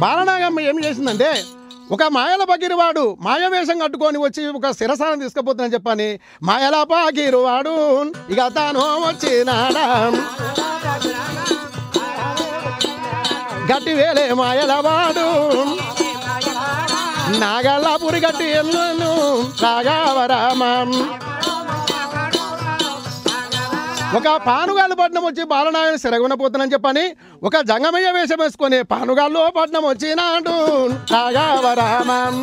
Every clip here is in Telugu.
బాలనాగమ్మ ఏం చేసిందంటే ఒక మాయల బగిరివాడు మాయ వేషం కట్టుకొని వచ్చి ఒక శిరసానం తీసుకుపోతుందని చెప్పని మాయల బగిరివాడు ఇక తాను వచ్చినాడా గట్టి వేలే మాయల వాడు నాగల్లాపురి గట్టి ఎల్లు రాఘవరామం ఒక పానుగాలు పట్నం వచ్చి బాలనాయని సిరగున పోతానని చెప్పని ఒక జంగమయ్య వేషం వేసుకొని పానుగాల్లో పట్నం వచ్చినాడు రాఘవరామం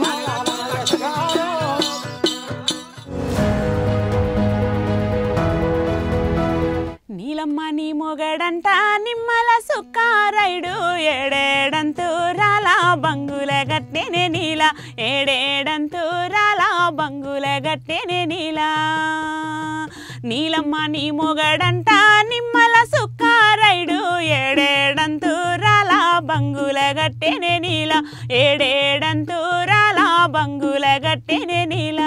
నీలమ్మ నీ మొగడంట నిమ్మల సుక్కారైడు ఏడేడంతూరాల బంగుల గట్టెనే నీల ఏడేడంతూరాల బంగుల గట్టెనే నీల నీలమ్మ నీ మొగడంట నిమ్మల సుక్కారైడు ఏడేడంతూరాల బంగుల గట్టెనే నీల ఏడేడంతూరాల బంగుల గట్టెనే నీల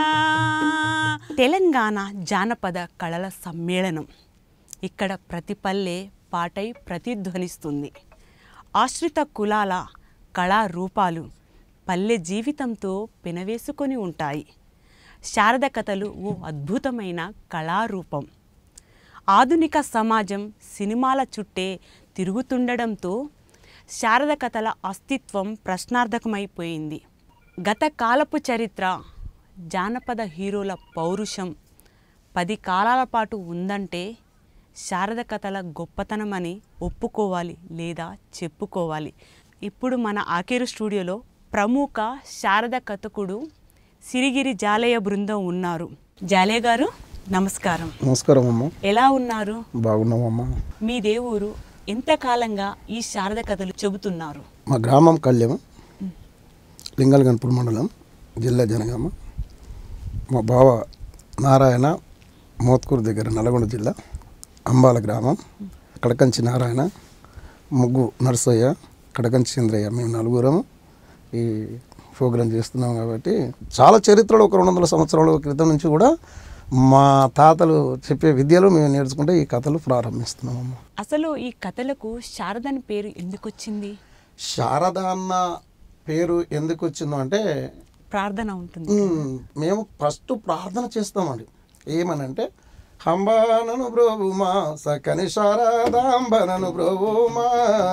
తెలంగాణ జానపద కళల సమ్మేళనం ఇక్కడ ప్రతి పల్లె పాటై ప్రతిధ్వనిస్తుంది ఆశ్రిత కులాల కళారూపాలు పల్లె జీవితంతో పెనవేసుకొని ఉంటాయి శారద కథలు ఓ అద్భుతమైన కళారూపం ఆధునిక సమాజం సినిమాల చుట్టే తిరుగుతుండడంతో శారద కథల అస్తిత్వం ప్రశ్నార్థకమైపోయింది గత కాలపు చరిత్ర జానపద హీరోల పౌరుషం పది కాలాల పాటు ఉందంటే శారద కథల గొప్పతనమని ఒప్పుకోవాలి లేదా చెప్పుకోవాలి ఇప్పుడు మన ఆకేరు స్టూడియోలో ప్రముఖ శారద కథకుడు సిరిగిరి జాలయ్య బృందం ఉన్నారు జాలయ్య గారు నమస్కారం నమస్కారం అమ్మ ఎలా ఉన్నారు బాగున్నామమ్మా మీ దేవురు ఎంతకాలంగా ఈ శారద కథలు చెబుతున్నారు మా గ్రామం కళ్యం లింగల్గన్పూర్ మండలం జిల్లా జనగామ మా బావ నారాయణ మోత్కూరు దగ్గర నల్గొండ జిల్లా అంబాల గ్రామం కడకంచి నారాయణ ముగ్గు నర్సయ్య కడకంచి చంద్రయ్య మేము నలుగురము ఈ ప్రోగ్రాం చేస్తున్నాం కాబట్టి చాలా చరిత్రలో ఒక రెండు వందల సంవత్సరాల క్రితం నుంచి కూడా మా తాతలు చెప్పే విద్యలు మేము నేర్చుకుంటే ఈ కథలు ప్రారంభిస్తున్నామమ్మా అసలు ఈ కథలకు శారదని పేరు ఎందుకు వచ్చింది శారద అన్న పేరు ఎందుకు వచ్చిందో అంటే ప్రార్థన ఉంటుంది మ్, మేము ఫస్ట్ ప్రార్థన చేస్తామండి ఏమనంటే హంబానను బ్రోవుమా సకని శారదాంబనను బ్రోవుమా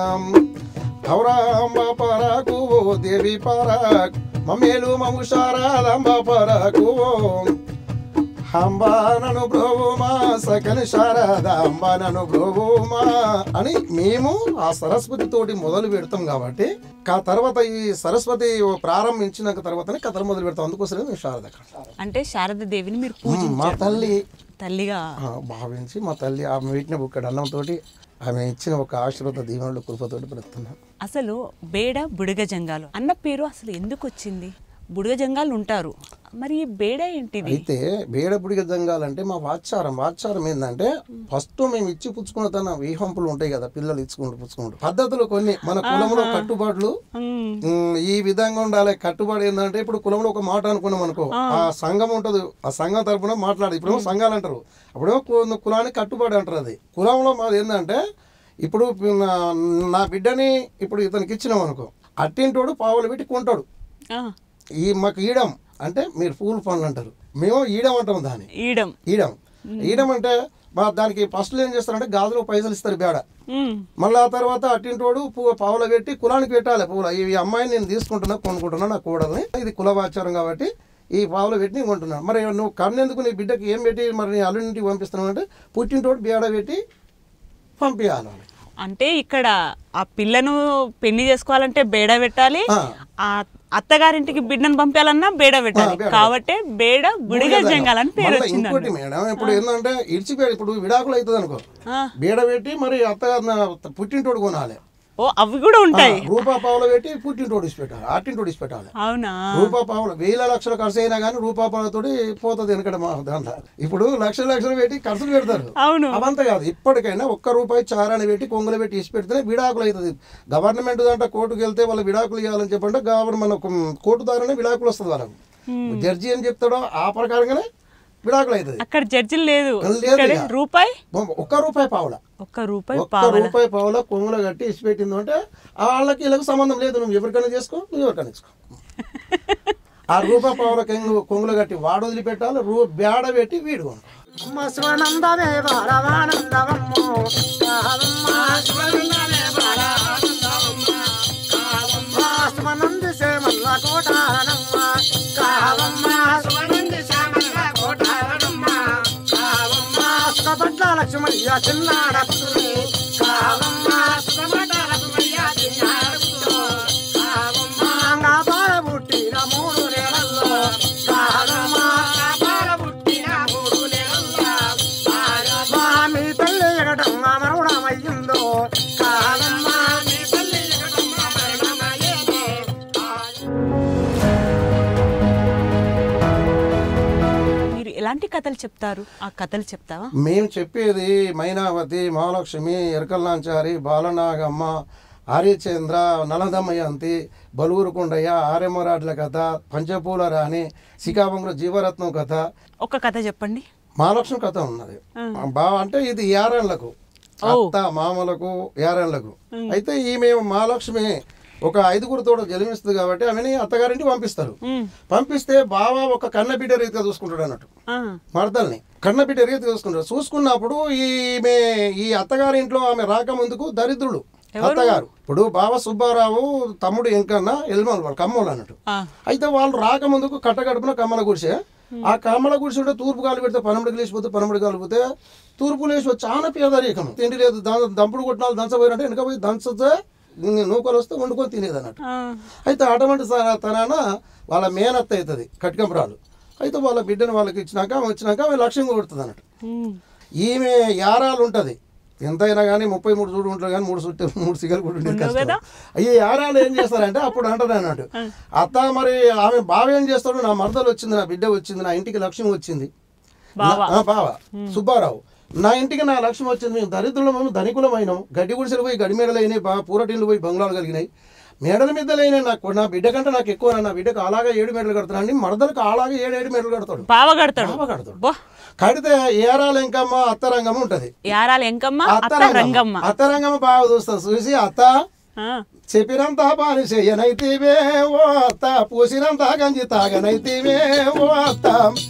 ఔరాంబ పరాకు ఓ దేవి పరాక్ మమ్మేలు మము శారదాంబ పరాకు హంబానను బ్రోవుమా సకని శారదాంబనను బ్రోవుమా అని మేము ఆ సరస్వతి తోటి మొదలు పెడతాం కాబట్టి కా తర్వాత ఈ సరస్వతి ప్రారంభించిన తర్వాతనే కథలు మొదలు పెడతాం అందుకోసమే మేము శారద కథ. అంటే శారద దేవిని మీరు మ్, పూజ మా తల్లి తల్లిగా ఆ, భావించి మా తల్లి ఆమె పెట్టిన బుక్కడ అన్నంతో ఆమె ఇచ్చిన ఒక ఆశీర్వాద దీవెనలు కృపతోటి బ్రతున్నాం అసలు బేడ బుడగ జంగాలు అన్న పేరు అసలు ఎందుకు వచ్చింది బుడగ జంగాలు ఉంటారు మరి ఈ బేడ ఏంటిది అయితే బేడపుడిగ జంగాలంటే మా వాచారం వాచారం ఏంటంటే ఫస్ట్ మేము ఇచ్చి పుచ్చుకున్న తన వీహంపులు ఉంటాయి కదా పిల్లలు ఇచ్చుకుంటూ పుచ్చుకుంటూ పద్ధతులు కొన్ని మన కులంలో కట్టుబాట్లు మ్, ఉమ్, ఈ విధంగా ఉండాలి కట్టుబడి ఏంటంటే ఇప్పుడు కులంలో ఒక మాట అనుకున్నాం అనుకో ఆ సంఘం ఉంటది ఆ సంఘం తరపున మాట్లాడు ఇప్పుడు సంఘాలు అంటారు అప్పుడేమో కు- కులానికి కట్టుబడి అంటారు అది కులంలో మాది ఏంటంటే ఇప్పుడు నా- నా బిడ్డని ఇప్పుడు ఇతనికి ఇచ్చినాం అనుకో అట్టింటోడు పావులు పెట్టి కొంటాడు ఆ, ఈ మాకు ఈడం అంటే మీరు పూలు పనులు అంటారు మేము ఈడం అంటాం దాన్ని ఈడం ఈడం ఈడం అంటే మా దానికి ఫస్ట్ ఏం చేస్తారంటే గాజులో పైసలు ఇస్తారు బేడ మ్, మళ్ళీ ఆ తర్వాత అట్టింటోడు పువ్వు పావులు పెట్టి కులానికి పెట్టాలి పువ్వులు ఈ అమ్మాయిని నేను తీసుకుంటున్నా కొనుక్కుంటున్నా నా కోడల్ని ఇది కులవాచారం కాబట్టి ఈ పావులు పెట్టి నేను కొంటున్నాను మరి నువ్వు కన్నెందుకు నీ బిడ్డకి ఏం పెట్టి మరి నీ అల్లుడింటికి పంపిస్తున్నావు అంటే పుట్టింటోడు బేడ పెట్టి పంపించాలి వాళ్ళకి. అంటే ఇక్కడ ఆ పిల్లను పెళ్లి చేసుకోవాలంటే బేడ పెట్టాలి ఆ. ఆ అత్తగారింటికి బిడ్డను పంపాలన్నా బేడ పెట్టాలి బేడ. కాబట్టి బేడ బుడిగ జంగాలని పేరు మళ్ళా వచ్చింది ఇంకోటి మేడం ఇప్పుడు ఏంటంటే ఇడిచిపోయి ఇప్పుడు విడాకులు అవుతుంది అనుకో ఆ. బీడ పెట్టి మరి అత్త నా పుట్టింటోడు కొనాలి ఓ అవి కూడా ఉంటాయి రూపా పావులు పెట్టి పుట్టింటోడు ఇచ్చి పెట్టాలి ఆటింటోడు ఇచ్చి పెట్టాలి అవునా రూపా పావులు వేల లక్షలు ఖర్చు అయినా కానీ రూపా పావులతోటి పోతుంది వెనకడ మా దాంట్లో ఇప్పుడు లక్షలు లక్షలు పెట్టి ఖర్చులు పెడతారు అవును అవంతా కాదు ఇప్పటికైనా ఒక్క రూపాయి చారాన్ని పెట్టి కొంగులు పెట్టి ఇచ్చి పెడితేనే విడాకులు అవుతుంది గవర్నమెంట్ దాంట్లో కోర్టుకు వెళ్తే వాళ్ళు విడాకులు ఇవ్వాలని చెప్పంటే గవర్నమెంట్ మన కోర్టు ద్వారానే విడాకులు వస్తుంది వాళ్ళకు జడ్జి ఏం చెప్తాడో ఆ ప్రకారంగానే విడాకులు అవుతుంది అక్కడ జడ్జిలు లేదు లేదు ఇక్కడ ఇక. రూపాయి ఒక్క రూపాయి పావుల ఒక్క రూపాయి ఒక్క పావల రూపాయి పావుల కొంగులో కట్టి ఇచ్చి పెట్టింది అంటే ఆ వాళ్ళకి వీళ్ళకి సంబంధం లేదు నువ్వు ఎవరికైనా చేసుకో నువ్వు ఎవరికైనా చేసుకో ఆ రూపాయి పావుల కొంగు కొంగులో కట్టి వాడు వదిలిపెట్టాలి రూ బేడ పెట్టి వీడు కొను. శివనందమే బాలవానందవమ్మో కావమ్మా శివనందమే బాలవానందవమ్మా కావమ్మా శివనంది సేమల్ల కోటారణమ్మ కావమ్మా శివనంది సేమల్ల కోటారణమ్మ కావమ్మా సుఖపట్ల లక్ష్మయ్య చిన్నాడత్తుని కావమ్మా సుఖపట్ల లక్ష్మయ్య చిన్నాడత్తుని కావమ్మా నా బాల పుట్టిన మూడు నెలల్లో కావమ్మా నా బాల పుట్టిన మూడు నెలల్లో కావమ్మా మీ తల్లి ఎగటం మరణమయ్యిందో కావమ్మా మీ తల్లి ఎగటం మరణమయ్యిందో మీరు ఎలాంటి కథలు చెప్తారు ఆ కథలు చెప్తావా మేము చెప్పేది మైనావతి మహాలక్ష్మి ఎరకల్లాంచారి బాలనాగమ్మ ఆర్యచంద్ర నలదమయంతి బలుగురు కొండయ్య ఆర్యమరాడ్ల కథ పంచపూల రాణి శ్రీకాకుళంలో జీవరత్నం కథ ఒక కథ చెప్పండి మహాలక్ష్మి కథ ఉన్నది బాగా అంటే ఇది యారన్లకు అత్త మామలకు యారన్లకు అయితే ఈమె మహాలక్ష్మి ఒక ఐదుగురు తోడు జన్మిస్తుంది కాబట్టి ఆమెని అత్తగారింటికి పంపిస్తారు ఉమ్. పంపిస్తే బావ ఒక కన్నబిడ్డ రీతిగా చూసుకుంటాడు అన్నట్టు ఆ, మరదల్ని కన్నబిడ్డ రీతి చూసుకుంటారు చూసుకున్నప్పుడు ఈమె ఈ అత్తగారింట్లో ఆమె రాకముందుకు దరిద్రుడు అత్తగారు ఇప్పుడు బావ సుబ్బారావు తమ్ముడు ఎంకన్న ఎల్మల్ వాళ్ళు కమ్మోళ్ళు అన్నట్టు ఆ, అయితే వాళ్ళు రాకముందుకు కట్టగడుపున కమ్మల గుడిసే ఆ కమ్మల గుడిసె ఉంటే తూర్పు గాలి పెడితే పనముడికి లేచిపోతే పనముడికి కాలిపోతే తూర్పు లేచి చాలా పేదరికం తిండి లేదు దా- దంపుడు కొట్టినాలు దంచబోయారంటే వెనక పోయి దంచితే నూకలు వస్తే వండుకొని తినేది అన్నట్టు ఆ, అయితే అటువంటి స- తనాన వాళ్ళ మేనత్త అవుతుంది కట్కంపురాలు అయితే వాళ్ళ బిడ్డను వాళ్ళకి ఇచ్చినాక ఆమె వచ్చినాక ఆమె లక్ష్యం కొడుతుంది అన్నట్టు ఉమ్, ఈమె యారాలు ఉంటుంది ఎంతైనా కానీ ముప్పై మూడు చూడు ఉంటారు కానీ మూడు చుట్టూ మూడు సిగలు కూడా ఉండేది ఉండవు కదా? కష్టం. ఈ యారాలు ఏం చేస్తారంటే అప్పుడు అంటారు అన్నట్టు అత్త మరి ఆమె బావ ఏం చేస్తాడు నా మరదలు వచ్చింది నా బిడ్డ వచ్చింది నా ఇంటికి లక్ష్యం వచ్చింది బావ. నా- ఆ, బావ సుబ్బారావు నా ఇంటికి నా లక్ష్యం వచ్చింది మేము దరిద్రులం మేము ధనికులమైనాం గడ్డి గుడిసెలు పోయి గడి మేడలు అయినాయి బా పూరటిల్లు పోయి బంగ్లాలు కలిగినాయి మేడల మిద్దలైనాయి నాకు నా బిడ్డ కంటే నాకు ఎక్కువ నా బిడ్డకు అలాగా ఏడు మేడలు కడతాను అండి మరదలకు అలాగా ఏడు ఏడు మేడలు కడతాడు బావ కడతాడు బావ కడతాడు బో కడితే ఏరాలు ఇంకమ్మ అత్తరంగం ఉంటది యారాలు ఎంకమ్మ అత్త రంగమ్మ అత్తరంగమ్మ బాగా చూస్తుంది చూసి అత్త ఆ, చెప్పినంత పని చెయ్యనైతేవే ఓ అత్త పూసినంత గంజి తాగనైతేవే ఓ అత్త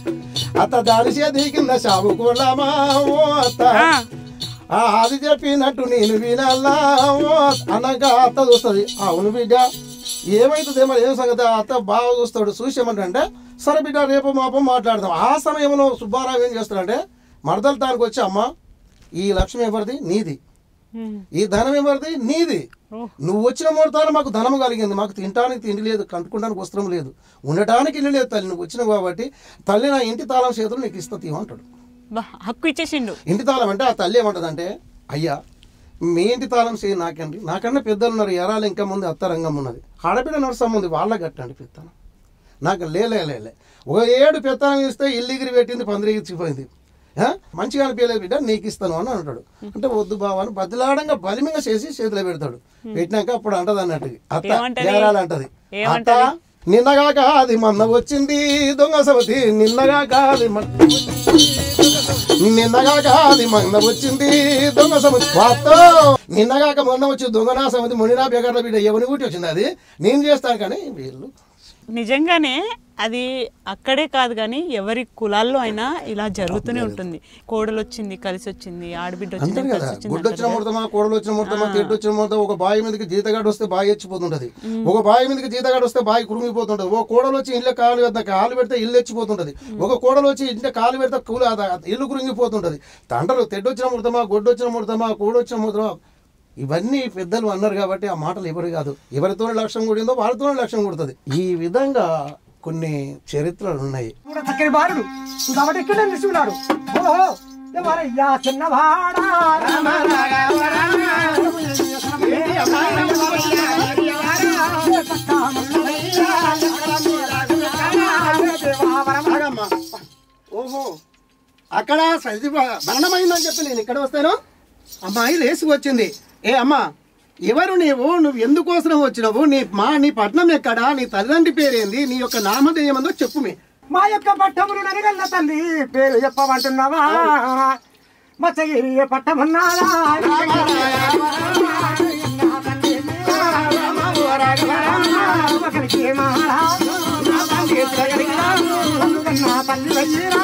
అత్త దాని చేతి కింద షాపు కొడమా ఓ అత్త ఆ, ఆ, అది చెప్పినట్టు నేను వినాలా ఓ అన్నాక అత్త చూస్తుంది అవును బిడ్డ ఏమైతుంది మరి ఏం సంగతి ఆ అత్త బాగా చూస్తాడు చూసేమంటే సరే బిడ్డ రేపు మాపం మాట్లాడదాం ఆ సమయంలో సుబ్బారావు ఏం చేస్తాడంటే మరదలు తానికి వచ్చి అమ్మ ఈ లక్ష్మి ఎవరిది నీది ఉమ్, ఈ ధనం ఎవరిది నీది ఓ. నువ్వు వచ్చిన మూడతాను మాకు ధనం కలిగింది మాకు తినడానికి తిండి లేదు కంటుకోవడానికి వస్త్రం లేదు ఉండటానికి ఇల్లు లేదు తల్లి నువ్వు వచ్చినావు కాబట్టి తల్లి నా ఇంటి తాళం చేతులు నీకు ఇస్తా తీయమంటాడు బా హక్కు ఇచ్చేసిండు ఇంటి తాళం అంటే ఆ తల్లి ఏమంటదంటే అయ్యా మీ ఇంటి తాళం చేయి నాకండి నాకన్నా పెద్దలు ఉన్నారు ఎరాలు ఇంకా ముందు అత్తరంగం ఉన్నది ఆడపిల్ల నడుస్తాం ఉంది వాళ్ళ కట్టండి పెత్తనం నాకు లేలే లేలే ఒక ఏడు పెత్తనం ఇస్తే ఇల్లిగిరి పెట్టింది పందిరిగిచ్చిపోయింది ఆ? మంచిగా అనిపించలేదు బిడ్డ నీకు ఇస్తాను అని అంటాడు అంటే వద్దు బావ అని బదిలాడంగా బలిమిగా చేసి చేతిలో పెడతాడు పెట్టినాక అప్పుడు అంటది అన్నట్టు అత్త ఏమంటది? ఏరాలు అంటది అత్త ఏమంటది? నిన్నగాక అది మొన్న వచ్చింది దొంగ సవతి నిన్నగాక అది మొన్న నిన్నగాక అది మొన్న వచ్చింది దొంగ సమితి వార్తో నిన్నగాక మొన్న వచ్చి దొంగ నా సమితి మునినా బేగర్ల బిడ్డ ఎవరి ఊటి వచ్చింది అది నేను చేస్తాను కానీ వీళ్ళు నిజంగానే అది అక్కడే కాదు కానీ ఎవరి కులాల్లో అయినా ఇలా జరుగుతూనే ఉంటుంది కోడలు వచ్చింది కలిసి వచ్చింది ఆడబిడ్డ వచ్చింది అంటారు కదా కలిసి వచ్చింది గుడ్డు వచ్చిన ముడతమా కోడలు వచ్చిన ముడతమా తెడ్డు వచ్చిన ముడత ఒక బావి మీదకి జీతగాడు వస్తే బావి ఎచ్చిపోతుంటది ఒక బావి మీదకి జీతగాడు వస్తే బావి కురుమిపోతుంటది ఒక కోడలు వచ్చి ఇల్లు కాలు పెడతా కాలు పెడితే ఇల్లు ఎచ్చిపోతుంటది ఒక కోడలు వచ్చి ఇంట్లో కాలు పెడితే కూలి అది- అది ఇల్లు కురింగిపోతుంటది తండ్రులు తెడ్డు వచ్చిన ముడతమా గొడ్డు వచ్చిన ముడతమా కోడు వచ్చిన ముడతమా ఇవన్నీ పెద్దలు అన్నారు కాబట్టి ఆ మాటలు ఎవరు కాదు ఎవరితోనే లక్ష్యం కూడిందో వాళ్ళతోనే లక్ష్యం కుడుతుంది ఈ విధంగా కొన్ని చరిత్రలు ఉన్నాయి కూడా చక్కని బాలుడు కాబట్టి ఇక్కడ నిలుచున్నాడు ఓహో ఎవరయ్యా చిన్నవాడా రామ రాఘవ రామ. ఏ అమ్మాయి ఎవరయ్యా? ఏ పట్టామల్లయ్యా? ఎక్కడమ్మ రాఘవ రామ? ఏ దేవావరమ? ఆగమ్మా. ఓహో అక్కడ సరిది మరణమైందని చెప్పి నేను ఇక్కడ వస్తాను అమ్మాయి లేచి వచ్చింది ఏ అమ్మా ఎవరు నీవు నువ్వు ఎందుకోసం వచ్చినావు నీ మా నీ పట్నం ఎక్కడా నీ తల్లిదండ్రి పేరేంది నీ యొక్క నామధేయమందో చెప్పు మీ మా యొక్క పట్టములు నరగల్ల తల్లి పేరు చెప్పమంటున్నావా మచ్చగిరి పట్టమన్నారా ఒకరికి మహారాజు నా తల్లి వచ్చిరా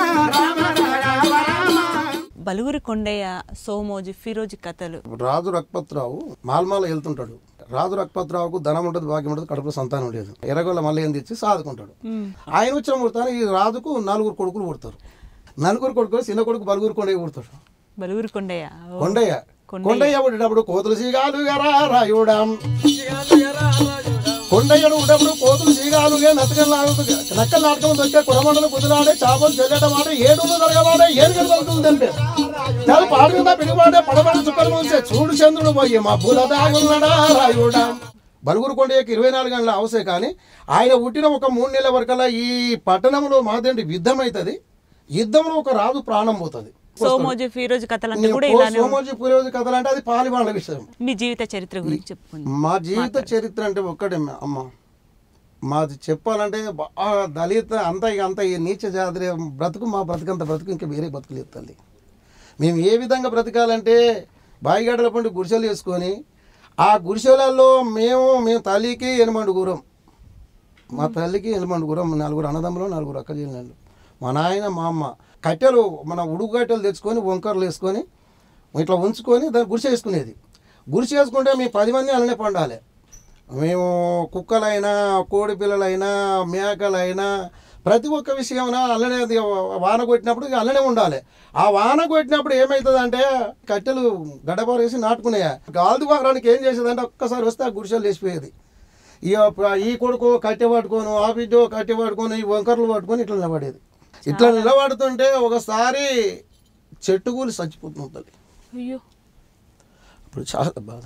బలుగురి కొండయ్య సోమోజు ఫిరోజు కథలు రాజు రక్పత్రావు మాల్మాల వెళ్తుంటాడు రాజు రక్పత్రావుకు ధనం ఉంటుంది భాగ్యం ఉంటుంది కడుపులో సంతానం లేదు ఎర్రగొల్ల మళ్ళీ ఏం తెచ్చి సాదుకుంటాడు ఆయన వచ్చిన పుడతాను ఈ రాజుకు నలుగురు కొడుకులు పుడతారు నలుగురు కొడుకులు చిన్న కొడుకు బలుగురు కొండయ్య పుడతాడు బలుగురి కొండయ్య ఓ, కొండయ్య కొండయ్య పుట్టినప్పుడు కోతులు సీగాలు గరా రాయుడాం కొండయ్యడు ఉన్నప్పుడు కోతులు సీగాలుగా నత్తకలు లాగుతుంది నక్కలు నాటకం దొరికే కురమండలు కుదిరాడే చాపలు చెల్లట మాట ఏడులు దొరకవాడే ఏడుగలు దొరుకుతుంది తెంపే చాలా పాడు మీద పిలువాడే పడబడి చుక్కలు మూసే చూడు చంద్రుడు పోయి మా బుల దాగున్నాడా రాయుడా బలుగురు కొండయ్యకి ఇరవై నాలుగు గంటల అవసరం కానీ ఆయన పుట్టిన ఒక మూడు నెలల వరకల్లా ఈ పట్టణంలో మాదేంటి యుద్ధం అవుతుంది యుద్ధంలో ఒక రాజు ప్రాణం పోతుంది సోమోజు ఫిరోజు కథలు అంటే కూడా ఇలానే సోమోజీ పురోజు కథలు అంటే అది పాలివాళ్ళ విషయం మీ జీవిత చరిత్ర గురించి చెప్పుకోండి మా జీవిత చరిత్ర అంటే ఒక్కటే మ- అమ్మ మాది చెప్పాలంటే బాగా దళిత అంత ఇక అంత ఈ నీచ జాతి బ్రతుకు మా బ్రతుకంత బ్రతుకు ఇంకా వేరే బతుకులేదు తల్లి మేము ఏ విధంగా బ్రతకాలంటే బాయిగడ్డల పండు గుడిసెలు వేసుకొని ఆ గుడిసెలలో మేము మేము తల్లికి ఎనమండుగురం మా తల్లికి ఎనమండుగురం నలుగురు అన్నదమ్ములు నలుగురు అక్క చెల్లెళ్ళు మా నాయన మా అమ్మ కట్టెలు మన ఉడుకు కట్టెలు తెచ్చుకొని వంకరలు వేసుకొని ఇట్లా ఉంచుకొని దాన్ని గుడిసె వేసుకునేది గుడిసె వేసుకుంటే మేము పది మంది అలానే పండాలి మేము కుక్కలైనా కోడి పిల్లలైనా మేకలైనా ప్రతి ఒక్క విషయం అల్లనే అది వాన కొట్టినప్పుడు ఇక అల్లనే ఉండాలి ఆ వాన కొట్టినప్పుడు ఏమవుతుంది అంటే కట్టెలు గడపారేసి నాటుకునేయా గాలి వారానికి ఏం చేసేదంటే ఒక్కసారి వస్తే ఆ గుడిసెలు లేచిపోయేది ఈ ఈ కొడుకు కట్టె పట్టుకొని ఆ బిడ్డ కట్టె పట్టుకొని ఈ వంకర్లు పట్టుకొని ఇట్లా నిలబడేది ఇట్లా నిలబడుతుంటే ఒకసారి చెట్టు కూలి చచ్చిపోతుంది తల్లి అయ్యో ఇప్పుడు చాలా బాధ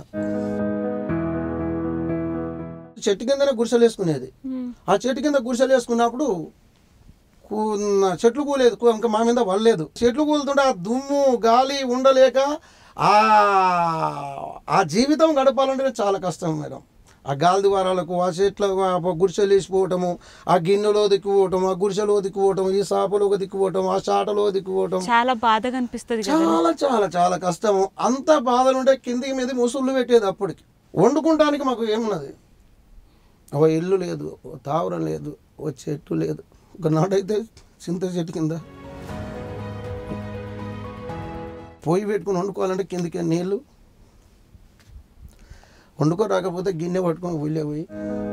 చెట్టు కిందనే గుడిసెలు వేసుకునేది ఆ చెట్టు కింద గుడిసెలు వేసుకున్నప్పుడు కూ- నా చెట్లు కూలేదు కూ- ఇంకా మా మీద వల్లేదు చెట్లు కూలుతుంటే ఆ దుమ్ము గాలి ఉండలేక ఆ ఆ జీవితం గడపాలంటే చాలా కష్టం మేడం ఆ గాలి ద్వారాలకు ఆ చెట్ల ఆ గుడిసెలు వేసిపోవటము ఆ గిన్నెలో దిక్కుపోవటం ఆ గుడిసెలో దిక్కుపోవటం ఈ సాపలో దిక్కుపోవటం ఆ చాటలో దిక్కుపోవటం చాలా బాధగా అనిపిస్తుంది కదా చాలా చాలా చాలా కష్టము అంత బాధలుంటే కిందికి మీద ముసుళ్ళు పెట్టేది అప్పటికి వండుకుంటానికి మాకు ఏమున్నది ఒక ఇల్లు లేదు ఒక తావరం లేదు ఒక చెట్టు లేదు ఒక నాడైతే చింత చెట్టు కింద పొయ్యి పెట్టుకుని వండుకోవాలంటే కిందికి నీళ్ళు వండుకో రాకపోతే గిన్నె పట్టుకొని ఊళ్ళే పోయి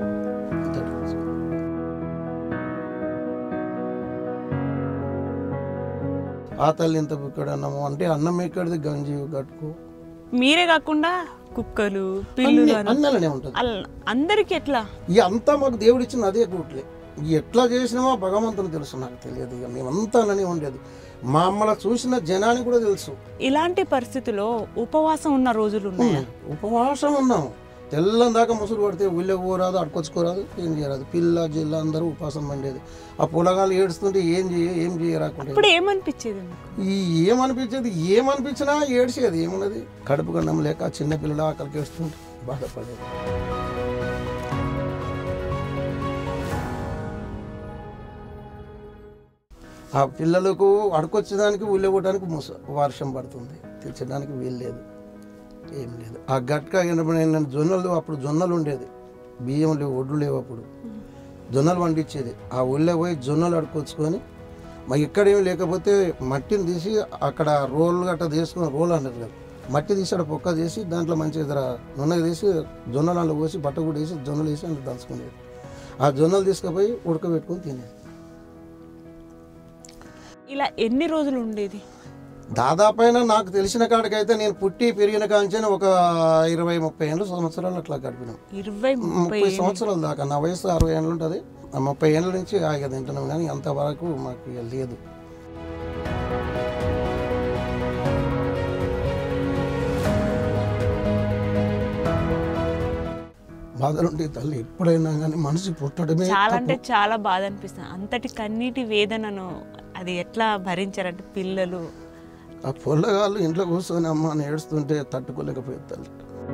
ఆ తల్లి ఇంత ఇక్కడ అన్నము అంటే అన్నం ఎక్కడిది గంజి కట్టుకో మీరే కాకుండా కుక్కలు పిల్లులు అని- అన్నలనే ఉంటుంది అల్- అందరికి ఎట్లా ఇక అంతా మాకు దేవుడు ఇచ్చిన అదే కూట్లే ఇక ఎట్లా చేసినామో భగవంతుని తెలుసు నాకు తెలియదు ఇక మేమంతా అలానే ఉండేది మా అమ్మల చూసిన జనానికి కూడా తెలుసు ఇలాంటి పరిస్థితిలో ఉపవాసం ఉన్న రోజులు ఉన్నాయా ఉపవాసం ఉన్నాం తెల్లం దాకా ముసురు పడితే ఊళ్ళో పోరాదు అడుకొచ్చుకోరాదు ఏం చేయరాదు పిల్ల జిల్ల అందరూ ఉపవాసం పండేది ఆ పొలగాలు ఏడుస్తుంటే ఏం చేయ ఏం చేయరాకుంటే ఇప్పుడు ఏమనిపించేది మీకు ఈ ఏమనిపించేది ఏమనిపించినా ఏడ్చేది ఏమున్నది కడుపు కన్నం లేక చిన్న పిల్లలు ఆకలికి ఏడుస్తుంటే బాధపడేది ఆ పిల్లలకు అడుకొచ్చేదానికి ఊళ్ళోపోవడానికి ముస వర్షం పడుతుంది తెచ్చడానికి వీలు లేదు ఏం లేదు ఆ గట్క ఏంటంటే జొన్నలు అప్పుడు జొన్నలు ఉండేది బియ్యం లేవు ఒడ్లు లేవు అప్పుడు జొన్నలు పండించేది ఆ ఊళ్ళో పోయి జొన్నలు అడుకొచ్చుకొని మరి ఇక్కడేమి లేకపోతే మట్టిని తీసి అక్కడ రోల్ గట్ట తీసుకుని రోల్ అన్నారు కదా మట్టి తీసి అక్కడ పొక్క చేసి దాంట్లో మంచిగా ఇద్దర నూనె తీసి జొన్నలు అందులో పోసి బట్ట కూడా వేసి జొన్నలు వేసి అందులో దంచుకునేది ఆ జొన్నలు తీసుకుపోయి ఉడకబెట్టుకొని తినేది ఇలా ఎన్ని రోజులు ఉండేది దాదాపైన నాకు తెలిసిన కాడికైతే నేను పుట్టి పెరిగిన కాంచని ఒక ఇరవై ముప్పై ఏళ్ళు సంవత్సరాలు అట్లా గడిపినాం ఇరవై ముప్పై ముప్పై సంవత్సరాల దాకా నా వయసు అరవై ఏళ్ళు ఉంటుంది ఆ ముప్పై ఏళ్ళ నుంచి ఆగా తింటున్నాం కానీ అంతవరకు మాకు ఇక లేదు బాధలుంటే తల్లి ఎప్పుడైనా కానీ మనిషి పుట్టడమే చాలా అంటే చాలా బాధ అనిపిస్తుంది అంతటి కన్నీటి వేదనను అది ఎట్లా భరించారంటే పిల్లలు ఆ పొల్లగాళ్ళు ఇంట్లో కూర్చొని అమ్మ అని ఏడుస్తుంటే తట్టుకోలేకపోయేది తల్లి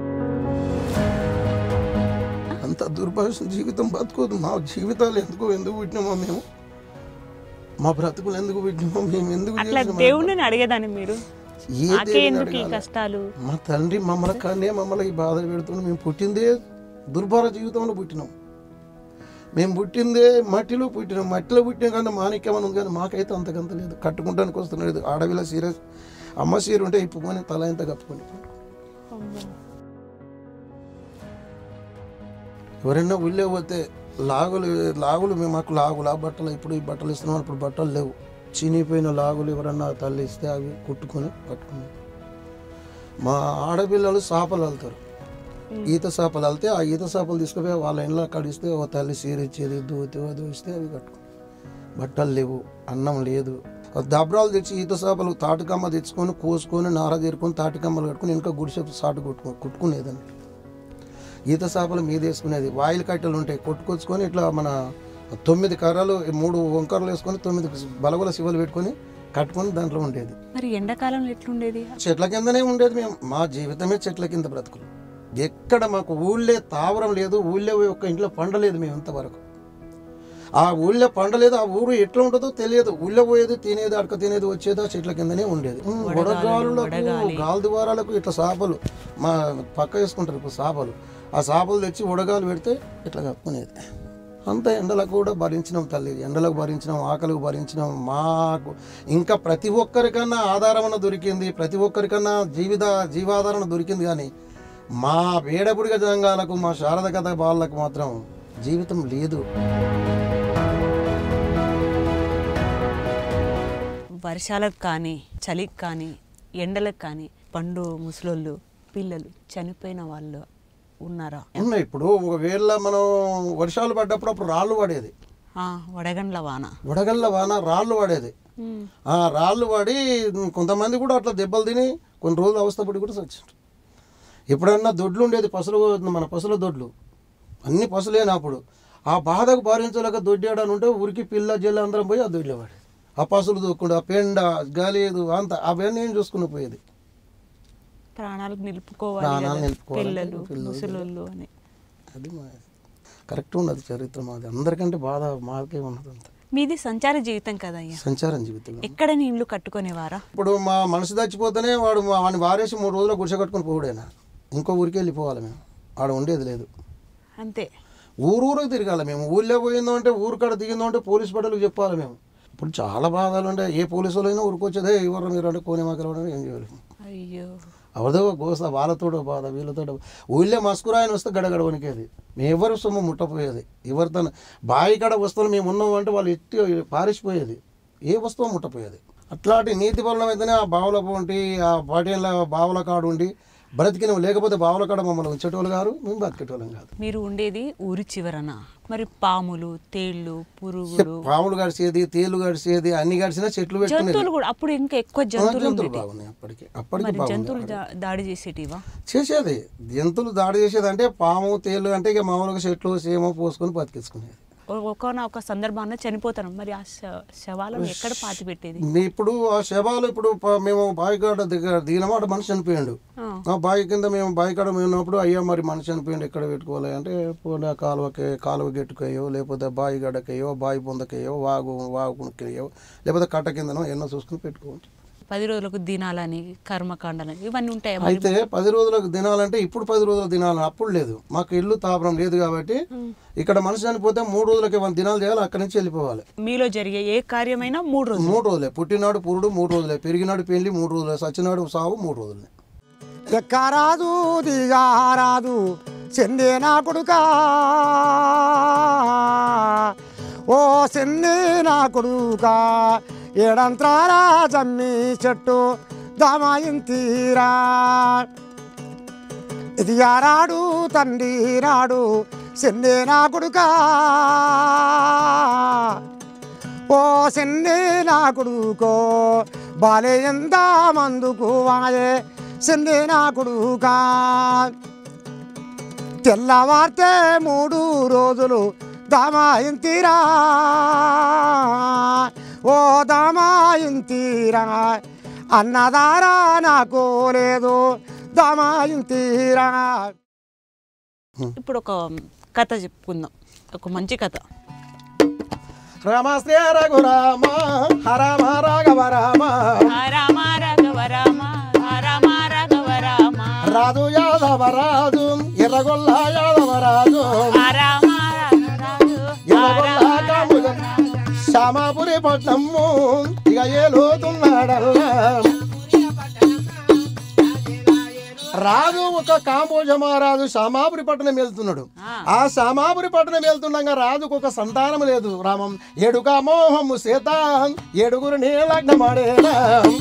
అంత దుర్భాష జీవితం బతుకోదు మా జీవితాలు ఎందుకు ఎందుకు పుట్టినామో మేము మా బ్రతుకులు ఎందుకు పుట్టినామో మేము ఎందుకు అట్లా చేసినామో దేవుడిని అడిగేదాన్ని మీరు ఏ నాకే దేవుని ఎందుకు ఈ అడగాలి? కష్టాలు మా తండ్రి మమ్మల్ని కానీ మమ్మల్ని ఈ బాధ పెడుతున్నాం మేము పుట్టిందే దుర్భర జీవితంలో పుట్టినాం మేము పుట్టిందే మట్టిలో పుట్టినాం మట్టిలో పుట్టిన కానీ మాణిక్యమని ఉంది కానీ మాకైతే అంతకంత లేదు కట్టుకుంటానికి వస్తున్నది అడవిలో సీరియస్ అమ్మ సీర ఉంటే ఇప్పుకొని తల ఎంత కప్పుకొని ఎవరైనా ఊళ్ళో పోతే లాగులు లాగులు మేము మాకు లాగులు ఆ బట్టలు ఇప్పుడు ఈ బట్టలు ఇస్తున్నాం ఇప్పుడు బట్టలు లేవు చినిపోయిన లాగులు ఎవరన్నా తల్లి ఇస్తే అవి కుట్టుకొని కట్టుకుని మా ఆడపిల్లలు చేపలు వెళ్తారు ఈత చేపలు వెళ్తే ఆ ఈత చేపలు తీసుకుపోయి వాళ్ళ ఇంట్లో కడిస్తే ఓ తల్లి చీర ఇచ్చేది దూతి అది ఇస్తే అవి కట్టుకో బట్టలు లేవు అన్నం లేదు ఆ దబ్రాలు తెచ్చి ఈత చేపలు తాటికమ్మ తెచ్చుకొని కోసుకొని నార తీరుకొని తాటికమ్మలు కట్టుకొని ఇంకా గుడిసె సాటు కొట్టుకో కుట్టుకునేదండి ఈత చేపలు మీద వేసుకునేది వాయిల్ కట్టెలు ఉంటాయి కొట్టుకొచ్చుకొని ఇట్లా మన తొమ్మిది కర్రలు మూడు వంకరలు వేసుకొని తొమ్మిది బలగల శివలు పెట్టుకొని కట్టుకొని దాంట్లో ఉండేది మరి ఎండాకాలంలో ఎట్లుండేది చెట్ల కిందనే ఉండేది మేము మా జీవితమే చెట్ల కింద బ్రతుకులు ఎక్కడ మాకు ఊళ్ళే తావరం లేదు ఊళ్ళో ఒక్క ఇంట్లో పండలేదు మేము ఇంతవరకు ఆ ఊళ్ళో పండలేదు ఆ ఊరు ఎట్లా ఉంటుందో తెలియదు ఊళ్ళో పోయేది తినేది అడక తినేది వచ్చేది ఆ చెట్ల కిందనే ఉండేది ఉమ్, వడగాలులకు గాలి ద్వారాలకు ఇట్లా చేపలు మా పక్క వేసుకుంటారు ఇప్పుడు చేపలు ఆ చేపలు తెచ్చి ఉడగాలు పెడితే ఇట్లా కప్పుకునేది అంత ఎండలకు కూడా భరించినాం తల్లి ఎండలకు భరించినాం ఆకలికి భరించినాం మాకు ఇంకా ప్రతి ఒక్కరికన్నా ఆధారమన్న దొరికింది ప్రతి ఒక్కరికన్నా జీవిత జీవాధారణ దొరికింది కానీ మా వేడపుడిగ జంగాలకు మా శారద కథ బాలకు మాత్రం జీవితం లేదు వర్షాలకు కానీ చలికి కానీ ఎండలకు కానీ పండు ముసలోళ్ళు పిల్లలు చనిపోయిన వాళ్ళు ఉన్నారా ఉన్నాయి ఇప్పుడు ఒకవేళ మనం వర్షాలు పడ్డప్పుడు అప్పుడు రాళ్ళు పడేది ఆ, వడగండ్ల వాన వడగళ్ళ వాన రాళ్ళు పడేది ఉమ్. ఆ రాళ్ళు పడి కొంతమంది కూడా అట్లా దెబ్బలు తిని కొన్ని రోజులు అవస్థపడి కూడా చచ్చారు ఎప్పుడన్నా దొడ్లు ఉండేది పసులు మన పసుల దొడ్లు అన్ని పసులేనా అప్పుడు ఆ బాధకు భరించలేక దొడ్డాడని ఉంటే ఊరికి పిల్ల జల్ల అందరం పోయి ఆ దొడ్లో పడేది ఆ పసులు దూక్కుండా ఆ పెండ గాలేదు అంత అవన్నీ ఏం చూసుకుని పోయేది ప్రాణాలకు నిలుపుకోవాలి ప్రాణాలు కదా. నిలుపుకోవాలి. పిల్లలు పిల్లలు. ముసలోళ్ళు అని అది మా కరెక్ట్ ఉన్నది చరిత్ర మాది అందరికంటే బాధ మాకే ఉన్నది అంత మీది సంచార జీవితం కదా అయ్యా సంచారం జీవితం ఎక్కడ నీ ఇల్లు కట్టుకునేవారా ఇప్పుడు మా మనసు చచ్చిపోతేనే వాడు మా- వాడిని వారేసి మూడు రోజులు గుడిసె కట్టుకొని పోవుడేనా ఇంకో ఊరికి వెళ్ళిపోవాలి మేము ఆడ ఉండేది లేదు అంతే ఊరూరకు తిరగాలి మేము ఊళ్ళో పోయిందో అంటే ఊరు కాడ దిగిందో అంటే పోలీస్ బట్టలకు చెప్పాలి మేము ఇప్పుడు చాలా బాధలు ఉండే ఏ పోలీసు వాళ్ళైనా ఊరుకొచ్చేదే ఎవరు మీరు అంటే కోని మాకలు ఏం చేయలేము అయ్యో అవదో గోస వాళ్ళతోడో బాధ వీళ్ళతోడో ఊళ్ళో మస్కురాయన వస్తే గడగడ వణికేది మేము ఎవరు సొమ్ము ముట్టపోయేది ఎవరితో బావి కాడ వస్తువులు మేము ఉన్నాం అంటే వాళ్ళు ఎత్తి పారిసిపోయేది ఏ వస్తువు ముట్టపోయేది అట్లాంటి నీతి బలం అయితేనే ఆ బావుల పోంటి ఆ బాటిల బావుల కాడు ఉండి బ్రతికిన లేకపోతే బావుల కాడ మమ్మల్ని ఉంచేటోళ్ళు గారు మేము బతికేటోళ్ళం కాదు మీరు ఉండేది ఊరి చివరన మరి పాములు తేళ్ళు పురుగులు పాములు గడిచేది తేలు గడిచేది అన్ని గడిచినా చెట్లు పెట్టుకునేది జంతువులు కూడా అప్పుడు ఇంకా ఎక్కువ ఆ, జంతువులు జంతువులు ఉండేవి. బాగున్నాయి అప్పటికి అప్పటికి మరి బాగుంది జంతువులు దా- దాడి చేసేటివా చేసేది జంతువులు దాడి చేసేది అంటే పాము తేలు అంటే ఇక మామూలుగా చెట్లు సేమో పోసుకొని బతికించుకునేది ఒకన ఒక సందర్భాన చనిపోతాను మరి ఆ శ- శవాలను ఎక్కడ పాతి పెట్టేది ఇప్పుడు ఆ శవాలు ఇప్పుడు ప- మేము బావికాడ దగ్గర దిగినమాట మనిషి చనిపోయాడు ఆ. ఆ బావి కింద మేము బావికాడ మేము ఉన్నప్పుడు అయ్యా మరి మనిషి చనిపోయాడు ఎక్కడ పెట్టుకోవాలి అంటే పోనీ ఆ కాలువకి కాలువ గెట్టుకయ్యో లేకపోతే బావి గడకయ్యో బావి పొందకయ్యో వాగు వాగుకునికయ్యో లేకపోతే కట్ట కిందనో ఎన్నో చూసుకుని పెట్టుకోవచ్చు పది రోజులకు దినాలని కర్మకాండాలని ఇవన్నీ ఉంటాయి మరి అయితే పది రోజులకు దినాలంటే ఇప్పుడు పది రోజులకు దినాలని అప్పుడు లేదు మాకు ఇల్లు తాపరం లేదు కాబట్టి ఇక్కడ మనిషి చనిపోతే మూడు రోజులకి వన్ దినాలు చేయాలి అక్కడి నుంచి వెళ్ళిపోవాలి మీలో జరిగే ఏ కార్యమైనా మూడు రోజులు మూడు రోజులే పుట్టినాడు పురుడు మూడు రోజులే పెరిగినాడు పెళ్లి మూడు రోజులే సచ్చినాడు సావు మూడు రోజులే ఎక్కరాదు దిగారాదు చెందే నా కొడుకా ఓ చెందే నా కొడుకా ఏడంత్రాల జమ్మి చెట్టు దమాయింతీరా ఇది యారాడు తండ్రి రాడు చెందే నా కొడుకా ఓ సెన్నే నా కొడుకో బాలే ఎంత మందుకు వాయే సెన్నే నా కొడుకా తెల్లవారితే మూడు రోజులు దమాయింతిరా ఓ దమాయింతిరా అన్నదారా నాకు లేదు దమాయింతిరా ఇప్పుడు ఒక కథ చెప్పుకుందాం ఒక మంచి కథ రామ శ్రీ రఘురామ హరమ రాఘవ రామ రామ రాఘవ రామ రాజు యాదవరాజు ఎర్రగొల్ల యాదవరాజు ఆ రామ రాజు ఎర్రగొల్ల కాముల శ్యామాపురి పట్నము ఇక ఏలుతున్నాడల్లా రాజు ఒక కాంబోజ మహారాజు శ్యామాపురి పట్టణం వెళ్తున్నాడు ఆ శ్యామాపురి పట్టణం వెళ్తుండగా రాజుకు ఒక సంతానం లేదు రామం ఏడుక మోహము సీత ఏడుగురిని లగ్నమాడేనా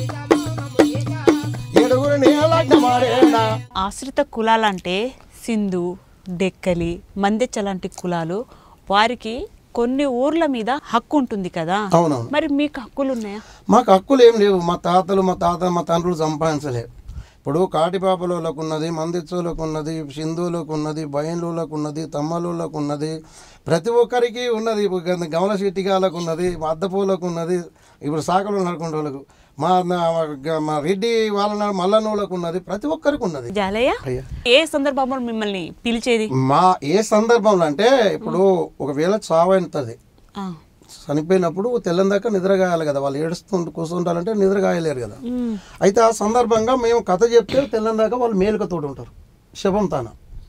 ఏడుగురిని లగ్నమాడేనా ఆశ్రిత కులాలంటే సింధు డెక్కలి మందెచ్చ లాంటి కులాలు వారికి కొన్ని ఊర్ల మీద హక్కు ఉంటుంది కదా అవునవును మరి మీకు హక్కులు ఉన్నాయా మాకు హక్కులు ఏం లేవు మా తాతలు మా తాత మా తండ్రులు సంపాదించలేవు ఇప్పుడు కాటిపాపలోలకు ఉన్నది మందిచ్చోలకు ఉన్నది సింధువులకు ఉన్నది బయన్లులకు ఉన్నది తమ్మలులకు ఉన్నది ప్రతి ఒక్కరికి ఉన్నది ఇప్పుడు గ- గమల శెట్టిగాలకు ఉన్నది మా అద్దపూలకు ఉన్నది ఇప్పుడు సాకలు నడుకునే వాళ్ళకు మా నా- గ- మా రెడ్డి వాళ్ళ మల్లన్నోళ్ళకు ఉన్నది ప్రతి ఒక్కరికి ఉన్నది జాలయ్య అయ్యా ఏ సందర్భంలో మిమ్మల్ని పిలిచేది మా ఏ సందర్భంలో అంటే ఇప్పుడు ఒకవేళ చావు అవుతుంది ఆ. చనిపోయినప్పుడు తెల్లం దాకా నిద్రగాయాలి కదా వాళ్ళు ఏడుస్తుంటూ కూర్చుంటారంటే నిద్రగాయలేరు కదా మ్. అయితే ఆ సందర్భంగా మేము కథ చెప్తే తెల్లం దాకా వాళ్ళు మేలుకతోటి ఉంటారు శుభం తాన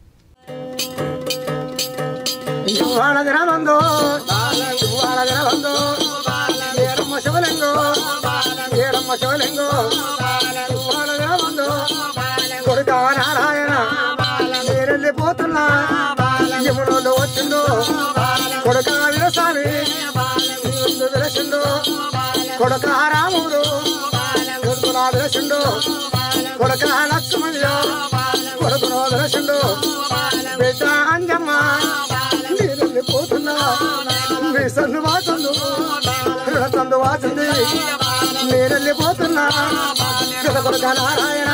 వాళ్ళగరవందో వాళ్ళగరవందో ఏడమ్మ శివలింగో ఏడమ్మ శివలింగో వాళ్ళగరవందో కొడుక నారాయణ నేరెళ్ళిపోతున్నా యమునలో వచ్చిందో కొడుక వీరస్వామి ముందు వెలసిందో కొడుక రాముడు కొడుకులా వెలసిందో కొడుక లక్ష్మణ్యో కొడుకులో వెలసిందో బిడ్డ అంజమ్మ నేరెళ్ళిపోతున్నా మీ సన్ను వాచుందు సందు వాచుంది నేరెళ్ళిపోతున్నా కథ కొడుక నారాయణ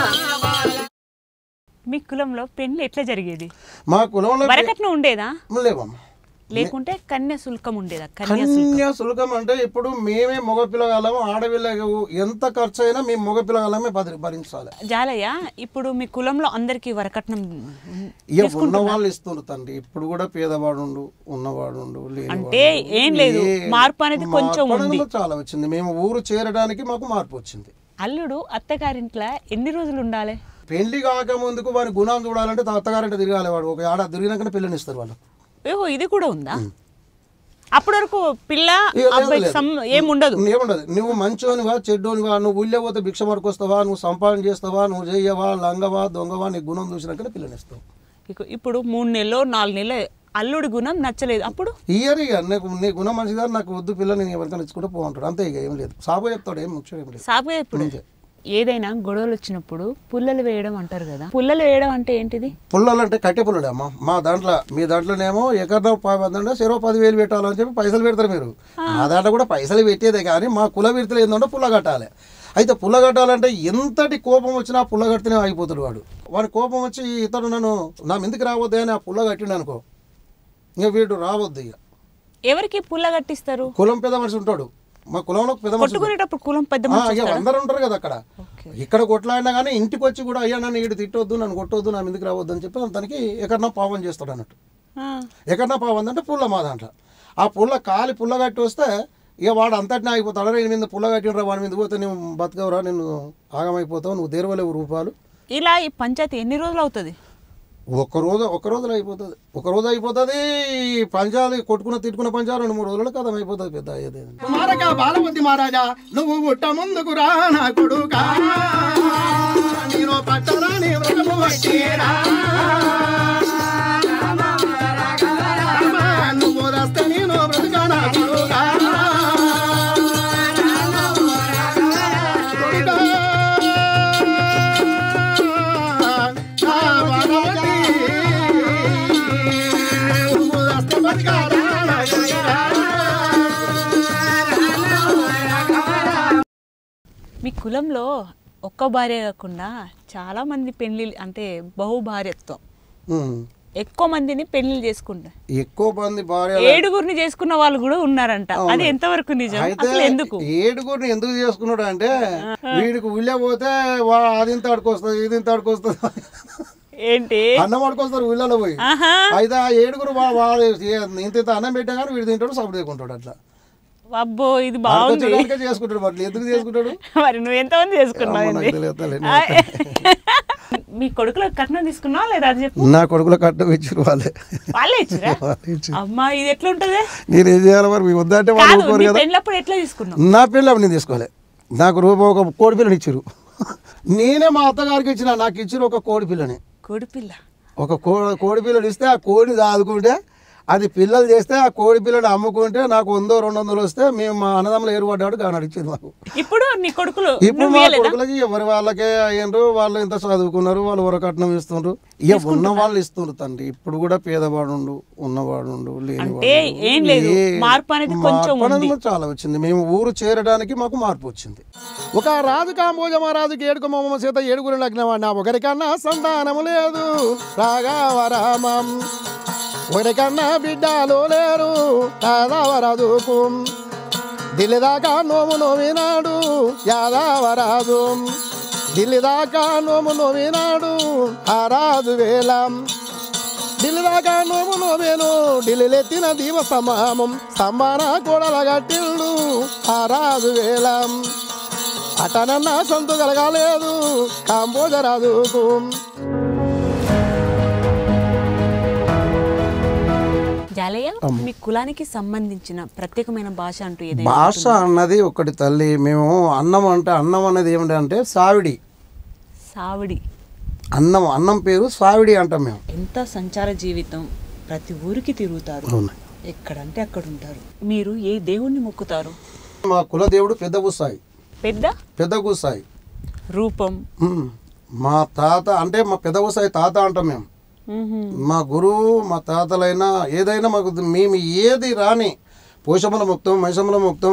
మీ కులంలో పెళ్లి ఎట్లా జరిగేది మా కులంలో వరకట్నం ఉండేదా లేవమ్మా లేకుంటే కన్య శుల్కం ఉండేదా కన్య శుల్కం కన్యా శుల్కం అంటే ఇప్పుడు మేమే మగ పిల్లగాలము ఆడపిల్లకి ఎంత ఖర్చు అయినా మేము మగ పిల్లగాలమే భరి- భరించాలి జాలయ్య ఇప్పుడు మీ కులంలో అందరికి వరకట్నం ఇక ఉన్న వాళ్ళు ఇస్తున్నారు తండ్రి ఇప్పుడు కూడా పేదవాడు ఉన్నవాడు లేనివాడు అంటే ఏం లేదు. ఏ- మార్పు అనేది కొంచెం మార్పు అనేది ఉంది. చాలా వచ్చింది మేము ఊరు చేరడానికి మాకు మార్పు వచ్చింది అల్లుడు అత్తగారింట్లో ఎన్ని రోజులు ఉండాలి పెళ్లి కాక ముందుకు వారి గుణం చూడాలంటే తా- అత్తగారింట తిరగాలి వాడు ఒక ఏడాది తిరిగినాకనే పెళ్ళనిస్తారు వాళ్ళు ఓహో ఇది కూడా ఉందా అప్పటి వరకు పిల్ల ఇక లేదు, అబ్బాయి లేదు. సం ఏముండదు ఏముండదు నువ్వు మంచోనివా చెడ్డోనివా నువ్వు ఊళ్ళో పోతే భిక్ష పడుకొస్తావా నువ్వు సంపాదన చేస్తావా నువ్వు చెయ్యవా లంగవా దొంగవా నీ గుణం చూసినాకనే పిల్లనిస్తావు ఇక ఇప్పుడు మూడు నెలలు నాలుగు నెలలు అల్లుడి గుణం నచ్చలేదు అప్పుడు ఇయర్ ఇక నీకు నీ గుణం మంచిదా నాకు వద్దు పిల్ల నేను ఎవరికైనా ఇచ్చుకుంటే పోంటాడు అంతే ఇక ఏం లేదు సాబో చెప్తాడు ఏం ముఖ్యం ఏం లేదు సాగుగా ఇప్పుడు ఏదైనా గొడవలు వచ్చినప్పుడు పుల్లలు వేయడం అంటారు కదా పుల్లలు వేయడం అంటే ఏంటిది పుల్లలు అంటే కట్టె పుల్లడే అమ్మ మా దాంట్లో మీ దాంట్లోనేమో ఎకరం పదంటే చెరో పదివేలు పెట్టాలని చెప్పి పైసలు పెడతారు మీరు మా దాంట్లో కూడా పైసలు పెట్టేదే కానీ మా కుల విడతలు ఏంటంటే పుల్ల కట్టాలి అయితే పుల్ల కట్టాలంటే ఎంతటి కోపం వచ్చినా పుల్ల కడితేనే ఆగిపోతాడు వాడు వాడి కోపం వచ్చి ఇతడు నన్ను నా ఎందుకు రావద్దు అని ఆ పుల్ల కట్టిండు అనుకో ఇంకా వీడు రావద్దు ఇక ఎవరికి పుల్ల కట్టిస్తారు కులం పెద్ద మనిషి ఉంటాడు మా కులంలో ఒక పెద్ద మనిషి ఉంటాడు. కొట్టుకునేటప్పుడు కులం పెద్ద ఆ, మనిషి ఇక అందరు ఉంటారు కదా అక్కడ ఓకే. ఇక్కడ కొట్లాడినా కానీ ఇంటికి వచ్చి కూడా అయ్యా నన్ను ఈడు తిట్టొద్దు నన్ను కొట్టొద్దు నా మీదకి రావద్దు అని చెప్పి తనకి ఎక్కడన్నా పావం చేస్తాడు అన్నట్టు ఆ, ఎక్కడన్నా పావం అంటే పుల్ల మా దాంట్లో ఆ పుల్ల కాలి పుల్ల కట్టి వస్తే ఇక వాడు అంతటినే అయిపోతాడు అరే నేను మీద పుల్ల కట్టినరా వాడి మీద పోతే నువ్వు బతకవురా నేను ఆగమైపోతావు నువ్వు దేరవలేవు రూపాయలు ఇలా ఈ పంచాయతీ ఎన్ని రోజులు అవుతుంది ఒక్క రోజు ఒక్క రోజులో అయిపోతుంది ఒక రోజు అయిపోతుంది పంచాలు కొట్టుకున్న తిట్టుకున్న పంచాలు రెండు మూడు రోజులు కథం అయిపోతుంది పెద్ద అయ్యేది మారక బాలబుద్ధి మహారాజా నువ్వు పుట్ట ముందుకు రా నా కొడుకా నేను పట్టరాని వ్రతము వచ్చేరా నువ్వు రస్తే నేను బ్రతుకా నా కొడుకా కొడుకా, నా భగవతి, నువ్వు రస్తే బతకాలా నా కొడుకా? మీ కులంలో ఒక్క భార్య కాకుండా చాలా మంది పెళ్లి అంటే బహుభార్యత్వం ఉమ్. ఎక్కువ మందిని పెళ్లిళ్ళు చేసుకుంటారు ఎక్కువ మంది భార్య ఏడుగురిని చేసుకున్న వాళ్ళు కూడా ఉన్నారంట అది ఎంతవరకు నిజం అయితే అసలు ఎందుకు ఏడుగురిని ఎందుకు చేసుకున్నాడు అంటే వీడికి ఊళ్ళో పోతే వా అది ఇంత ఆడుకొస్తుంది ఇది ఇంత ఆడుకొస్తుంది ఏంటి అన్నం ఆడుకొస్తారు ఊళ్ళలో పోయి ఆహా అయితే ఆ ఏడుగురు వా- వా- ఇంత ఇంత అన్నం పెట్టా కానీ వీడు తింటాడు సబ్బు తీసుకుంటాడు అట్లా అబ్బో ఇది బాగుంది ఆడుకోవడానికే చేసుకుంటాడు మరి ఎందుకు చేసుకుంటాడు మరి నువ్వు ఎంతమంది చేసుకున్నావు అమ్మ, నాకు ఇది? తెలియదులే, నేను ఆయ్. మీ కొడుకులో కట్నం తీసుకున్నావా లేదా అది చెప్పు నా కొడుకుల కట్ట ఇచ్చారు వాళ్ళే వాళ్ళే ఇచ్చిరా వాళ్ళే ఇచ్చారు అమ్మా ఇది ఎట్లా ఉంటది నేను ఏం చేయాలి మరి మీ వద్దంటే వాళ్ళు కాదు ఊరుకోరు నీ కదా పెళ్ళప్పుడు ఎట్లా తీసుకున్నావు నా పిల్ల నేను తీసుకోలే నాకు రూపం ఒక కోడి పిల్లని ఇచ్చారు నేనే మా అత్తగారికి ఇచ్చిన నాకు ఇచ్చిన ఒక కోడి పిల్లని కోడిపిల్ల ఒక కో కోడి పిల్లని ఇస్తే ఆ కోడిని దాదుకుంటే అది పిల్లలు చేస్తే ఆ కోడి పిల్లని అమ్ముకుంటే నాకు వందో రెండు వందలు వస్తే మేము మా అన్నదమ్ములు ఏర్పడ్డాడు కానీ ఇచ్చింది మాకు ఇప్పుడు నీ కొడుకులు ఇప్పుడు నువ్వు మా ఇయ్యలేదా? కొడుకులకి ఎవరి వాళ్ళకే అయ్యిండ్రు వాళ్ళు ఇంత చదువుకున్నారు వాళ్ళు వరకట్నం ఇస్తుండ్రు ఇక ఉన్న వాళ్ళు ఇస్తుండ్రు తండ్రి ఇప్పుడు కూడా పేదవాడు ఉన్నవాడు అంటే ఏం లేదు. మార్పు అనేది కొంచెం ఉంది. చాలా వచ్చింది మేము ఊరు చేరడానికి మాకు మార్పు వచ్చింది ఒక రాజు కాంబోజ మహారాజుకి ఏడుకు మొమ్మ చేత ఏడుగురు లగ్నవాడిన ఒకరికన్నా సంతానము లేదు రాఘవరామం ఒకరికన్నా బిడ్డలు లేరు రాధవరాజుకు ఢిల్లీ దాకా నోము నోవినాడు యాదవరాజు ఢిల్లీ దాకా నోము నోవినాడు ఆ రాజు వేలం ఢిల్లీ దాకా నోము నోవేను ఢిల్లీలెత్తిన దీవ సమామం స్తంభాన కోడల గట్టిల్లు ఆ రాజు వేలం అటనన్నా సంతు కలగలేదు కాంబోజ రాజుకు జాలయ్య మీ కులానికి సంబంధించిన ప్రత్యేకమైన భాష అంటూ ఏదైనా భాష అన్నది ఒకటి తల్లి మేము అన్నం అంటే అన్నం అనేది ఏమిటంటే సావిడి సావిడి అన్నం అన్నం పేరు సావిడి అంటాం మేము ఎంత సంచార జీవితం ప్రతి ఊరికి తిరుగుతారు అవును ఎక్కడంటే అక్కడ ఉంటారు మీరు ఏ దేవుణ్ణి మొక్కుతారు మా కులదేవుడు పెద్ద గుసాయి పెద్ద పెద్ద గుసాయి రూపం ఉమ్. మా తాత అంటే మా పెద్ద గుసాయి తాత అంటాం మేము మ్మ్హ్మ్. మా గురువు మా తాతలైనా ఏదైనా మాకు మేము ఏది రాని పోషమల ముక్తం మైసమ్మల ముక్తం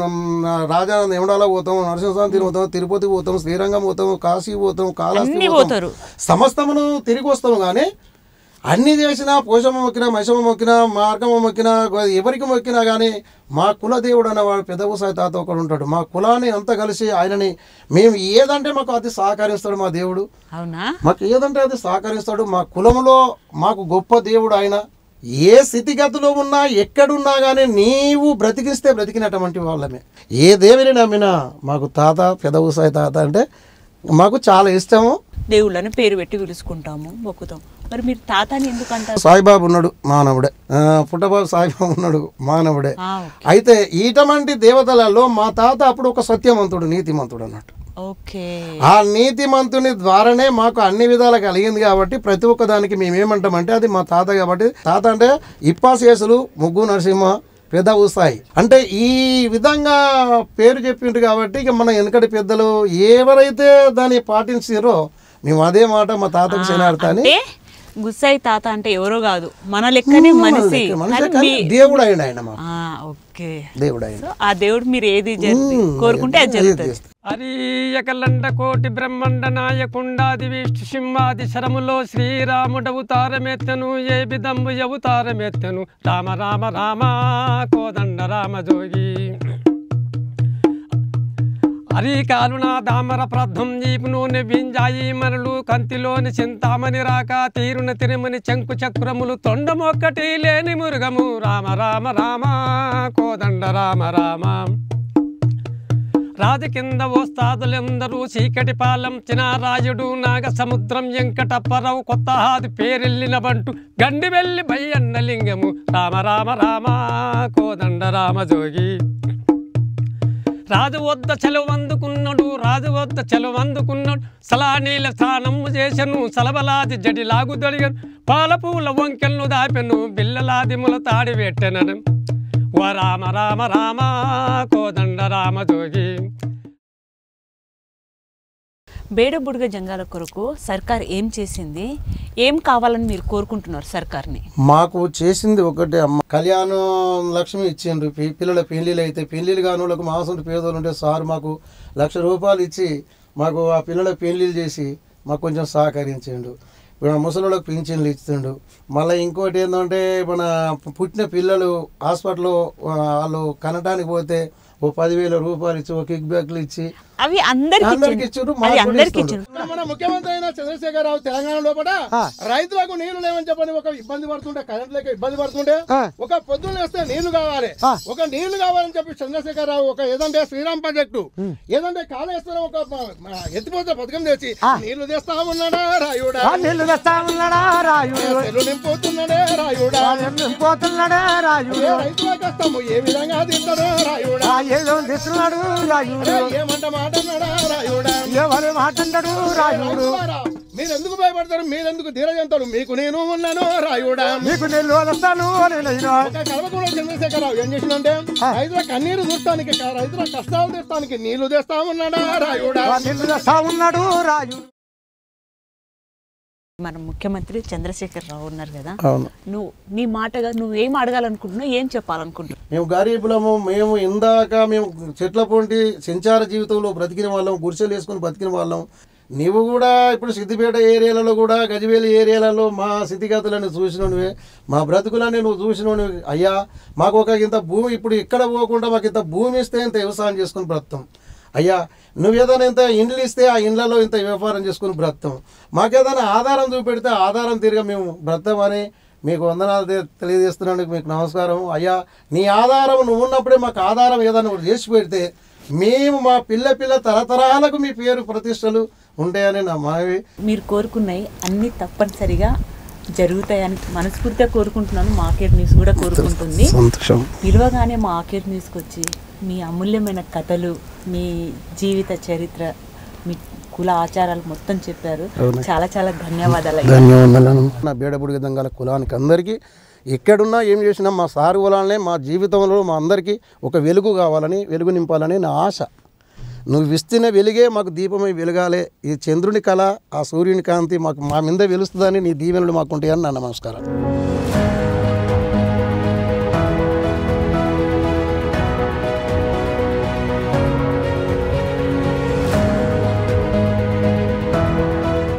రాజానంద ఎమడాల పోతాం నరసింహస్వామి తిరిగి పోతాం తిరుపతి పోతాం శ్రీరంగం పోతాం కాశీ పోతాం కాళహస్తి అన్ని పోతాం పోతారు సమస్తమును తిరిగి వస్తాము కానీ అన్ని చేసినా పోషమ్మ మొక్కినా మైసమ్మ మొక్కినా మార్గమ్మ మొక్కినా ఎవరికి మొక్కినా కానీ మా కులదేవుడు అనేవాడు పెద్దవుసాయి తాత ఒకడు ఉంటాడు మా కులాన్ని అంతా కలిసి ఆయనని మేము ఏదంటే మాకు అది సహకరిస్తాడు మా దేవుడు అవునా మాకు ఏదంటే అది సహకరిస్తాడు మా కులంలో మాకు గొప్ప దేవుడు ఆయన ఏ స్థితిగతిలో ఉన్నా ఎక్కడున్నా కానీ నీవు బ్రతికిస్తే బ్రతికినటువంటి వాళ్ళమే ఏ దేవిని నమ్మినా మాకు తాత పెదవుసాయి తాత అంటే మాకు చాలా ఇష్టము దేవుళ్ళని పేరు పెట్టి పిలుచుకుంటాము మొక్కుతాం మరి మీరు తాతని ఎందుకు అంటారు సాయిబాబు ఉన్నాడు మానవుడే ఆ, పుట్టబాబు సాయిబాబు ఉన్నాడు మానవుడే ఆ, అయితే ఇటువంటి దేవతలలో మా తాత అప్పుడు ఒక సత్యవంతుడు నీతిమంతుడు అన్నట్టు ఓకే ఆ నీతిమంతుని ద్వారానే మాకు అన్ని విధాలు కలిగింది కాబట్టి ప్రతి ఒక్క దానికి మేము ఏమంటామంటే అది మా తాత కాబట్టి తాత అంటే ఇప్పాశేసులు ముగ్గు నరసింహ పెద్ద ఊస్తాయి అంటే ఈ విధంగా పేరు చెప్పిండ్రు కాబట్టి ఇక మన వెనకటి పెద్దలు ఎవరైతే దాన్ని పాటించారో మేము అదే మాట మా తాతకు శనార్థ అని అంటే గుస్సాయి తాత అంటే ఎవరో కాదు మన లెక్కనే మనిషి మనిషి కానీ కానీ మీ- దేవుడు అయ్యండి ఆయన మాకు ఆ, ఓకే దేవుడు అయ్యండి సో ఆ దేవుడు మీరు ఏది జరుగు కోరుకుంటే అది జరుగుతుంది అరీయకలండ కోటి బ్రహ్మండ నాయకుండాది విష్ణు సింహాది శరములో శ్రీరాముడవుతారమెత్తను ఏ విధంబు అవతారమెత్తను రామ రామ రామ కోదండ రామ జోగి అరీకాలున దామర ప్రద్ధం ఈపు నూనె వింజాయి మరలు కంతిలోని చింతామణి రాక తీరున తిరుమని చెంకు చక్రములు తొండమొక్కటి లేని మురుగము రామ రామ రామ కోదండ రామ రామ రాజు కింద వస్తాదులెందరూ చీకటి పాలెం చినారాయుడు నాగ సముద్రం వెంకటప్పరావు కొత్త హాది పేరెళ్ళిన బంటు గండి వెళ్ళి బయ్యన్న లింగము రామ రామ రామ కోదండ రామ జోగి రాజు వద్ద చెలవందుకున్నాడు రాజు వద్ద చెలవందుకున్నాడు సలానీల స్నానము చేసెను సలబలాది జడి లాగు దొడిగను పాలపూల వంకెలను దాపెను బిల్లలాది ముల తాడి పెట్టెనను ఓ రామ రామ రామ కోదండ రామ జోగి బేడబుడుగ జంగాల కొరకు సర్కార్ ఏం చేసింది ఏం కావాలని మీరు కోరుకుంటున్నారు సర్కార్ని మాకు చేసింది ఒకటే అమ్మ కళ్యాణం లక్ష్మి ఇచ్చిండ్రు పి- పిల్లల పెళ్లిళ్ళు అయితే పెళ్లిళ్ళు కాని వాళ్ళకు మాసం పేదోళ్ళు ఉంటే సార్ మాకు లక్ష రూపాయలు ఇచ్చి మాకు ఆ పిల్లల పెళ్లిళ్ళు చేసి మాకు కొంచెం సహకరించిండు ఇప్పుడు ఆ ముసలిళ్ళకి పింఛన్లు ఇస్తుండు మళ్ళీ ఇంకోటి ఏంటంటే మన పుట్టిన పిల్లలు హాస్పిటల్లో ఆ, వాళ్ళు కనటానికి పోతే ఓ పదివేల రూపాయలు ఇచ్చి ఓ కిక్ బ్యాక్లు ఇచ్చి అవి అందరికి అందరికి ఇచ్చారు, మాకు అది కూడా అందరికి ఇస్తుండ్రు. ఇచ్చారు ఇక్కడ మన ముఖ్యమంత్రి అయిన చంద్రశేఖరరావు తెలంగాణ లోపల రైతులకు నీళ్లు లేవని చెప్పని ఒక ఇబ్బంది పడుతుంటే కరెంట్ లేక ఇబ్బంది పడుతుంటే ఒక పొద్దున్న వేస్తే నీళ్లు కావాలి ఒక నీళ్లు కావాలని చెప్పి చంద్రశేఖరరావు ఒక ఏదంటే శ్రీరామ్ ప్రాజెక్టు ఏదంటే కాళేశ్వరం ఒక మ- ఎత్తిపోతే పథకం తెచ్చి నీళ్లు తెస్తా ఉన్నాడా రాయుడా నీళ్లు తెస్తా ఉన్నాడా రాయుడు చెల్లు నింపుతున్నాడే రాయుడా పోతున్నాడా రాయుడు ఏ రైతుల కష్టము ఏ విధంగా తింటాడో రాయుడా ఏదో తెస్తున్నాడు రాయుడు అరే ఏమంట మాట అన్నాడా రాయుడా ఎవరు మాట్లాడాడు రాయుడు రైతులారా, మీరెందుకు భయపడతారు మీరెందుకు ధీరజంతాడు మీకు నేను ఉన్నాను రాయుడా నీకు నీళ్ళు వస్తాను నేను ఒక కలవకుండా చంద్రశేఖరరావు ఏం చేసిందంటే రైతుల కన్నీరు చూస్తానికి రైతుల కష్టాలు తీస్తానికి నీళ్లు తెస్తా ఉన్నాడా రాయుడా నీళ్లు తెస్తా ఉన్నాడు రాయుడు మన ముఖ్యమంత్రి చంద్రశేఖర్ రావు ఉన్నారు కదా అవును నువ్వు నీ మాటగా నువ్వు ఏం అడగాలనుకుంటున్నావు ఏం చెప్పాలనుకుంటున్నావు మేము గరీబులము మేము ఇందాక మేము చెట్ల పొంటి సంచార జీవితంలో బ్రతికిన వాళ్ళం గుడిసెలు వేసుకుని బతికిన వాళ్ళం నీవు కూడా ఇప్పుడు సిద్దిపేట ఏరియాలలో కూడా గజవేలి ఏరియాలలో మా స్థితిగతులను చూసినవి మా బ్రతుకులని నువ్వు చూసినవి అయ్యా మాకు ఒక ఇంత భూమి ఇప్పుడు ఇక్కడ పోకుండా మాకు ఇంత భూమి ఇస్తే ఇంత వ్యవసాయం చేసుకుని బ్రతాం అయ్యా నువ్వు ఏదైనా ఇంత ఇండ్లు ఇస్తే ఆ ఇండ్లలో ఇంత వ్యాపారం చేసుకుని బ్రతాం మాకేదైనా ఆధారం చూపెడితే ఆ ఆధారం తిరిగి మేము బ్రతామని మీకు వందనాలు తె- తెలియజేస్తున్నాను మీకు నమస్కారం అయ్యా నీ ఆధారం నువ్వు ఉన్నప్పుడే మాకు ఆధారం ఏదైనా ఒకటి చేసి పెడితే మేము మా పిల్ల పిల్ల తరతరాలకు మీ పేరు ప్రతిష్టలు ఉంటాయని నా మనవి మీరు కోరుకున్నాయి అన్ని తప్పనిసరిగా జరుగుతాయని మనస్ఫూర్తిగా కోరుకుంటున్నాను మా ఆకేర్ న్యూస్ కూడా కోరుకుంటుంది సంతోషం పిలవగానే మా ఆకేర్ న్యూస్కి వచ్చి మీ అమూల్యమైన కథలు మీ జీవిత చరిత్ర మీ కుల ఆచారాలు మొత్తం చెప్పారు చాలా చాలా ధన్యవాదాలు అయ్యా. ధన్యవాదాలను నా బేడబుడిగ దంగాల కులానికి అందరికీ ఎక్కడున్నా ఏం చేసినా మా సారు వలనే మా జీవితంలో మా అందరికీ ఒక వెలుగు కావాలని వెలుగు నింపాలని నా ఆశ నువ్వు ఇస్తున్న వెలుగే మాకు దీపమై వెలగాలి ఈ చంద్రుని కళ ఆ సూర్యుని కాంతి మాకు మా మీద వెలుస్తుందని నీ దీవెనలు మాకు ఉంటాయని నా నమస్కారం